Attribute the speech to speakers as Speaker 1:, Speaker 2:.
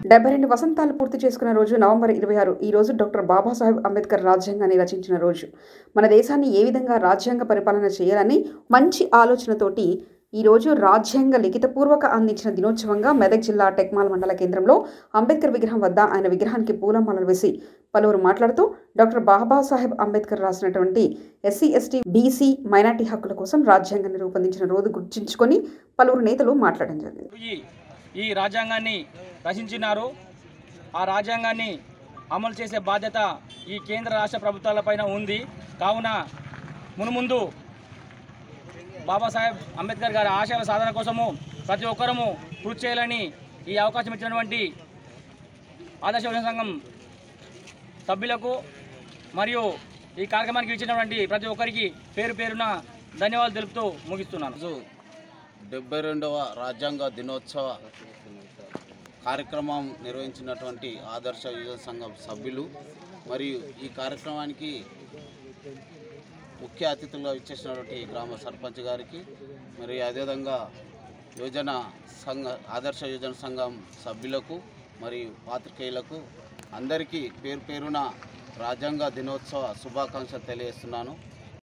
Speaker 1: డెబ్బై రెండు వసంతాలు పూర్తి చేసుకున్న రోజు నవంబర్ ఇరవై ఆరు ఈ రోజు డాక్టర్ బాబాసాహెబ్ అంబేద్కర్ రాజ్యాంగాన్ని రచించిన రోజు మన దేశాన్ని ఏ విధంగా రాజ్యాంగ పరిపాలన చేయాలని మంచి ఆలోచనతోటి ఈ రోజు రాజ్యాంగ లిఖితపూర్వక అందించిన దినోత్సవంగా మెదక్ జిల్లా టెక్మాల్ మండల కేంద్రంలో అంబేద్కర్ విగ్రహం వద్ద ఆయన విగ్రహానికి పూలమాలలు వేసి పలువురు మాట్లాడుతూ డాక్టర్ బాబాసాహెబ్ అంబేద్కర్ రాసినటువంటి ఎస్సీ ఎస్టీ బీసీ మైనార్టీ హక్కుల కోసం రాజ్యాంగాన్ని రూపొందించిన రోజు గుర్తుంచుకొని పలువురు నేతలు మాట్లాడడం జరిగింది
Speaker 2: ఈ ఈ రాజ్యాంగాన్ని రచించినారు ఆ రాజ్యాంగాన్ని అమలు చేసే బాధ్యత ఈ కేంద్ర రాష్ట్ర ప్రభుత్వాలపైన ఉంది కావున మునుముందు బాబాసాహెబ్ అంబేద్కర్ గారి ఆశయాల సాధన కోసము ప్రతి ఒక్కరము కృషి చేయాలని ఈ అవకాశం ఇచ్చినటువంటి ఆదర్శ యువజన సంఘం సభ్యులకు మరియు ఈ కార్యక్రమానికి ఇచ్చినటువంటి ప్రతి ఒక్కరికి పేరు పేరున ధన్యవాదాలు తెలుపుతూ ముగిస్తున్నాను
Speaker 3: రోజు డెబ్బై రెండవ రాజ్యాంగ దినోత్సవ కార్యక్రమం నిర్వహించినటువంటి ఆదర్శ యువజన సంఘం సభ్యులు మరియు ఈ కార్యక్రమానికి ముఖ్య అతిథులుగా ఇచ్చేసినటువంటి గ్రామ సర్పంచ్ గారికి మరియు అదేవిధంగా యువజన సంఘ ఆదర్శ యువజన సంఘం సభ్యులకు మరియు పాత్రికేయులకు అందరికీ పేరు పేరున రాజ్యాంగ దినోత్సవ శుభాకాంక్షలు తెలియజేస్తున్నాను